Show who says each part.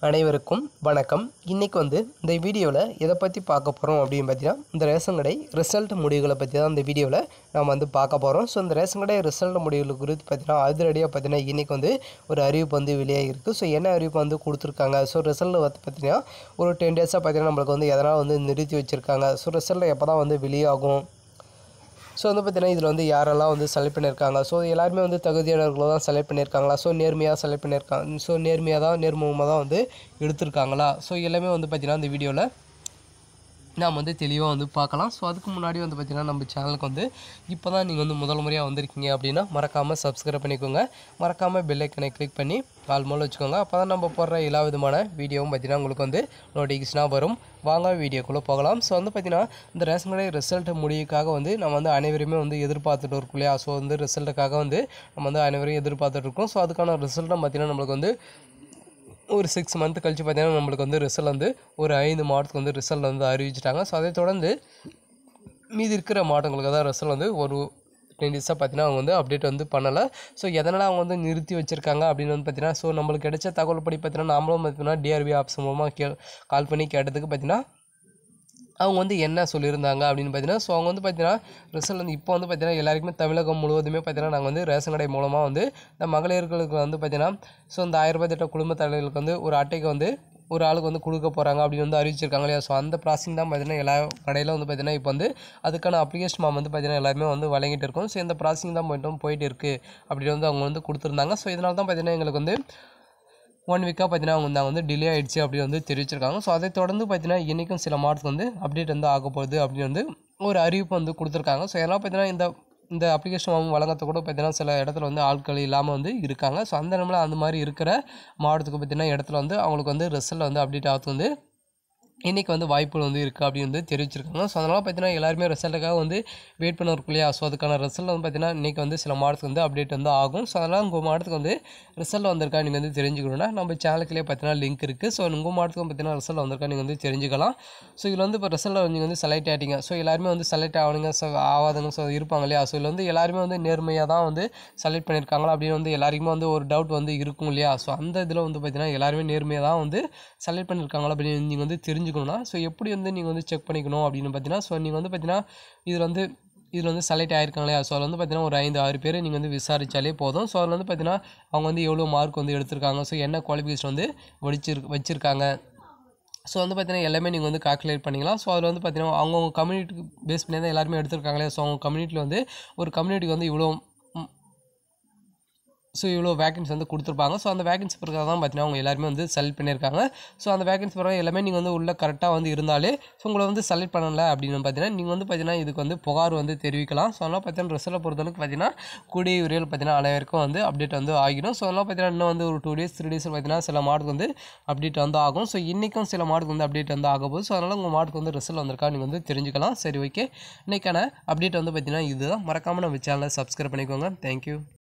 Speaker 1: அனைவருக்கும் வணக்கம் இன்றைக்கி வந்து இந்த வீடியோவில் எதை பற்றி பார்க்க போகிறோம் அப்படின்னு பார்த்தீங்கன்னா இந்த ரேஷன் கடை ரிசல்ட் முடிவுகளை பற்றி தான் இந்த வீடியோவில் நம்ம வந்து பார்க்க போகிறோம் ஸோ இந்த ரேஷன் கடை ரிசல்ட் முடிவுகள் குறித்து பார்த்தீங்கன்னா அதிரடியாக பார்த்தீங்கன்னா இன்றைக்கி வந்து ஒரு அறிவிப்பு வந்து வெளியாகிருக்கு ஸோ என்ன அறிவிப்பு வந்து கொடுத்துருக்காங்க ஸோ ரிசல்ட் வந்து பார்த்தீங்கன்னா ஒரு டென் டேஸாக பார்த்தீங்கன்னா நம்மளுக்கு வந்து எதனால் வந்து நிறுத்தி வச்சுருக்காங்க ஸோ ரிசல்ட் எப்போ தான் வந்து வெளியாகும் ஸோ வந்து பார்த்தீங்கன்னா இதில் வந்து யாரெல்லாம் வந்து செலக்ட் பண்ணியிருக்காங்க ஸோ எல்லாருமே வந்து தகுதியானவர்களை தான் செலக்ட் பண்ணியிருக்காங்களா ஸோ நேர்மையாக செலக்ட் பண்ணியிருக்காங்க ஸோ நேர்மையாக தான் நேர்முகமாக தான் வந்து எடுத்திருக்காங்களா ஸோ எல்லாமே வந்து பார்த்தீங்கன்னா இந்த வீடியோவில் நாம் வந்து தெளிவாக வந்து பார்க்கலாம் ஸோ அதுக்கு முன்னாடி வந்து பார்த்திங்கன்னா நம்ம சேனலுக்கு வந்து இப்போ தான் நீங்கள் வந்து முதல் முறையாக வந்திருக்கீங்க அப்படின்னா மறக்காமல் சப்ஸ்கிரைப் பண்ணிக்கோங்க மறக்காமல் பெல் ஐக்கனை கிளிக் பண்ணி கால் மூலம் வச்சுக்கோங்க அப்போ தான் நம்ம போடுற எல்லா விதமான வீடியோவும் பார்த்திங்கன்னா உங்களுக்கு வந்து நோட்டிஃபிகேஷனாக வரும் வாங்க வீடியோக்குள்ளே போகலாம் ஸோ வந்து பார்த்திங்கன்னா இந்த ரேஷன் கடை ரிசல்ட் முடிவுக்காக வந்து நம்ம வந்து அனைவருமே வந்து எதிர்பார்த்துட்டு இருக்கோம் இல்லையா ஸோ வந்து ரிசல்ட்டுக்காக வந்து நம்ம வந்து அனைவரும் எதிர்பார்த்துட்டு இருக்கோம் ஸோ அதுக்கான ரிசல்ட்டும் பார்த்திங்கன்னா நம்மளுக்கு வந்து ஒரு சிக்ஸ் மந்த் கழிச்சு பார்த்தீங்கன்னா நம்மளுக்கு வந்து ரிசல்ட் வந்து ஒரு ஐந்து மாதத்துக்கு வந்து ரிசல்ட் வந்து அறிவிச்சிட்டாங்க ஸோ அதை தொடர்ந்து மீதி இருக்கிற மாவட்டங்களுக்கு தான் ரிசல்ட் வந்து ஒரு டென் டேஸாக பார்த்தீங்கன்னா அவங்க வந்து அப்டேட் வந்து பண்ணலை ஸோ எதனால் அவங்க வந்து நிறுத்தி வச்சுருக்காங்க அப்படின்னு வந்து பார்த்தீங்கன்னா ஸோ நம்மளுக்கு கிடைச்ச தகவல் படி பார்த்தீங்கன்னா நாமளும் பார்த்தீங்கன்னா டிஆர்பி ஆப்ஸ் மூலமாக கே கால் பண்ணி கேட்டதுக்கு பார்த்தீங்கன்னா அவங்க வந்து என்ன சொல்லியிருந்தாங்க அப்படின்னு பார்த்தீங்கன்னா ஸோ அவங்க வந்து பார்த்தீங்கன்னா ரிசல்ட் வந்து இப்போ வந்து பார்த்தீங்கன்னா எல்லாருக்குமே தமிழகம் முழுவதுமே பார்த்தீங்கன்னா நாங்கள் வந்து ரேஷன் கடை மூலமாக வந்து இந்த மகளிர்களுக்கு வந்து பார்த்தீங்கன்னா ஸோ இந்த ஆயிரம் ரூபாய் திட்ட குடும்ப தலைவர்களுக்கு வந்து ஒரு அட்டைக்கு வந்து ஒரு ஆளுக்கு வந்து கொடுக்க போகிறாங்க அப்படின்னு வந்து அறிவிச்சிருக்காங்க இல்லையா ஸோ அந்த ப்ராசஸிங் தான் பார்த்தீங்கன்னா எல்லா கடையில் வந்து பார்த்தீங்கன்னா இப்போ வந்து அதுக்கான அப்ளிகேஷன் ஃபார்ம் வந்து பார்த்தீங்கன்னா எல்லாருமே வந்து வழங்கிட்டு இருக்கோம் ஸோ இந்த ப்ராசஸிங் தான் மட்டும் போயிட்டு இருக்குது அப்படின்னு வந்து அவங்க வந்து கொடுத்துருந்தாங்க ஸோ இதனால தான் பார்த்தீங்கன்னா எங்களுக்கு வந்து ஒன் வீக்காக பார்த்தீங்கன்னா அவங்க வந்து வந்து டிலே ஆயிடுச்சு அப்படி வந்து தெரிவிச்சிருக்காங்க ஸோ அதை தொடர்ந்து பார்த்தீங்கன்னா இன்றைக்கும் சில மாதத்துக்கு வந்து அப்டேட் வந்து ஆக போகுது அப்படின்னு வந்து ஒரு அறிவிப்பு வந்து கொடுத்துருக்காங்க ஸோ எல்லாம் பார்த்தீங்கன்னா இந்த இந்த அப்ளிகேஷன் அவங்க வழங்கத்தை கூட பார்த்தீங்கன்னா சில இடத்துல வந்து ஆட்கள் இல்லாமல் வந்து இருக்காங்க ஸோ அந்த நேரத்தில் அந்த மாதிரி இருக்கிற மாவட்டத்துக்கு பார்த்தீங்கன்னா இடத்துல வந்து அவங்களுக்கு வந்து ரிசல்ட் வந்து அப்டேட் ஆகிறது வந்து இன்றைக்கி வந்து வாய்ப்புகள் வந்து இருக்குது அப்படின்னு வந்து தெரிவிச்சிருக்காங்க ஸோ அதனால் பார்த்தீங்கன்னா எல்லாருமே ரிசல்ட்டுக்காக வந்து வெயிட் பண்ண இருக்கும் இல்லையா ஸோ அதுக்கான ரிசல்ட் வந்து பார்த்தீங்கன்னா இன்றைக்கி வந்து சில மாதத்துக்கு வந்து அப்டேட் வந்து ஆகும் ஸோ அதனால் உங்கள் மாவட்டத்துக்கு வந்து ரிசல்ட் வந்திருக்கா நீங்கள் வந்து தெரிஞ்சுக்கணுன்னா நம்ம சேனலுக்குள்ளே பார்த்தீங்கன்னா லிங்க் இருக்குது ஸோ உங்கள் மாவட்டத்துக்கு பார்த்தீங்கன்னா ரிசல்ட் வந்திருக்கா நீங்கள் வந்து தெரிஞ்சுக்கலாம் ஸோ இதில் வந்து இப்போ ரிசல்ட்டில் நீங்கள் வந்து செலக்ட் ஆகிட்டீங்க ஸோ எல்லாருமே வந்து செலக்ட் ஆகணுங்க ஸோ ஆகாதுங்க ஸோ இருப்பாங்க இல்லையா ஸோ இதில் வந்து எல்லாருமே வந்து நேர்மையாக தான் வந்து செலக்ட் பண்ணியிருக்காங்களா அப்படின்னு வந்து எல்லாருக்குமே வந்து ஒரு டவுட் வந்து இருக்கும் இல்லையா ஸோ அந்த இதில் வந்து பார்த்தீங்கன்னா எல்லாருமே நேர்மையாக தான் வந்து செலக்ட் பண்ணியிருக்காங்களா அப்படின்னு நீங்கள் வந்து தெரிஞ்சுக்கணும்னா ஸோ எப்படி வந்து நீங்கள் வந்து செக் பண்ணிக்கணும் அப்படின்னு பார்த்தீங்கன்னா ஸோ நீங்கள் வந்து பார்த்தீங்கன்னா இதில் வந்து இதில் வந்து செலக்ட் ஆயிருக்காங்களே ஸோ அதில் வந்து பார்த்தீங்கன்னா ஒரு ஐந்து ஆறு பேர் நீங்கள் வந்து விசாரித்தாலே போதும் ஸோ அதில் வந்து பார்த்தீங்கன்னா அவங்க வந்து எவ்வளோ மார்க் வந்து எடுத்திருக்காங்க ஸோ என்ன குவாலிஃபிகேஷன் வந்து வடிச்சிரு வச்சுருக்காங்க ஸோ வந்து பார்த்தீங்கன்னா எல்லாமே நீங்கள் வந்து கால்குலேட் பண்ணிக்கலாம் ஸோ அதில் வந்து பார்த்தீங்கன்னா அவங்கவுங்க கம்யூனிட்டிக்கு பேஸ் பண்ணி தான் எல்லாருமே எடுத்திருக்காங்களே ஸோ அவங்க கம்யூனிட்டியில் வந்து ஒரு கம்யூனிட்டிக்கு வந்து இவ்வளோ ஸோ இவ்வளோ வேகன்சி வந்து கொடுத்துருப்பாங்க ஸோ அந்த வேகன்சி பிரகாரம் தான் பார்த்தீங்கன்னா அவங்க எல்லாருமே வந்து செலக்ட் பண்ணியிருக்காங்க ஸோ அந்த வேகன்சி பிரகாரம் எல்லாமே நீங்கள் வந்து உள்ளே கரெக்டாக வந்து இருந்தாலே ஸோ உங்களை வந்து செலக்ட் பண்ணல அப்படின்னு பார்த்தீங்கன்னா நீங்கள் வந்து பார்த்தீங்கன்னா இதுக்கு வந்து புகார் வந்து தெரிவிக்கலாம் ஸோ அதெல்லாம் பார்த்தீங்கன்னா ரிசல்ட்டை பொறுத்தளவுக்கு பார்த்தீங்கன்னா கூடிய விரைவில் பார்த்தீங்கன்னா அனைவருக்கும் வந்து அப்டேட் வந்து ஆகிடும் ஸோ அதெல்லாம் பார்த்தீங்கன்னா இன்னும் வந்து ஒரு டூ டேஸ் த்ரீ டேஸ் பார்த்தீங்கன்னா சில மாட்டுக்கு வந்து அப்டேட் வந்து ஆகும் ஸோ இன்றைக்கும் சில மாட்டுக்கு வந்து அப்டேட் வந்து ஆக போகுது ஸோ அதனால் உங்கள் மாட்டுக்கு வந்து ரிசல்ட் வந்திருக்கா நீங்கள் வந்து தெரிஞ்சுக்கலாம் சரி ஓகே இன்றைக்கான அப்டேட் வந்து பார்த்தீங்கன்னா இதுதான் மறக்காமல் நம்ம சேனலை சப்ஸ்கிரைப் பண்ணிக்கோங்க தேங்க்யூ